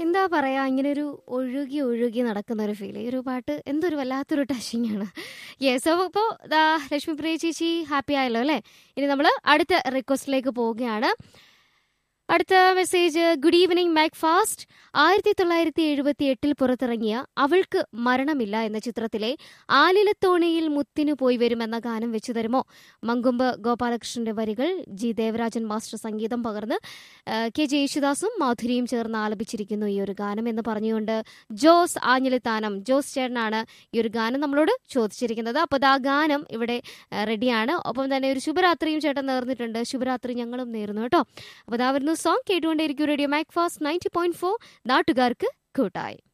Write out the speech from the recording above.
എന്താ പറയാ ഇങ്ങനെ ഒരു ഒഴുകി ഒഴുകി നടക്കുന്ന ഒരു ഫീൽ ഈ ഒരു പാട്ട് എന്തൊരു വല്ലാത്തൊരു ടച്ചിങ് ആണ് യെസ് അപ്പോൾ ദാ ലക്ഷ്മി പ്രിയ ചേച്ചി ഹാപ്പി ആയല്ലോ അല്ലേ ഇനി നമ്മൾ അടുത്ത റിക്വസ്റ്റിലേക്ക് പോവുകയാണ് അടുത്ത message good evening Macfast ആയിരത്തി തൊള്ളായിരത്തി എഴുപത്തി എട്ടിൽ പുറത്തിറങ്ങിയ അവൾക്ക് മരണമില്ല എന്ന ചിത്രത്തിലെ ആലിലത്തോണിയിൽ മുത്തിനു പോയി വരുമെന്ന ഗാനം വെച്ചു തരുമോ മങ്കുമ്പ് ഗോപാലകൃഷ്ണന്റെ വരികൾ ജി ദേവരാജൻ മാസ്റ്റർ സംഗീതം പകർന്ന് ആ, കെ ജെ യേശുദാസും മാധുരിയും ചേർന്ന് ആലപിച്ചിരിക്കുന്നു ഈ ഒരു ഗാനം എന്ന് പറഞ്ഞുകൊണ്ട് ജോസ് ആഞ്ഞിലിത്താനം ജോസ് ചേട്ടനാണ് ഈ ഒരു ഗാനം നമ്മളോട് ചോദിച്ചിരിക്കുന്നത് അപ്പോൾ ആ ഗാനം ഇവിടെ ആ, റെഡിയാണ് ഒപ്പം തന്നെ ഒരു ശുഭരാത്രിയും ചേട്ടൻ നേർന്നിട്ടുണ്ട് ശുഭരാത്രി ഞങ്ങളും നേർന്നു കേട്ടോ അപ്പോൾ അതാ വരുന്നു സോങ് കേട്ടുകൊണ്ടേയിരിക്കും radio Macfast ninety point four നാട്ടുകാർക്ക് കൂട്ടായി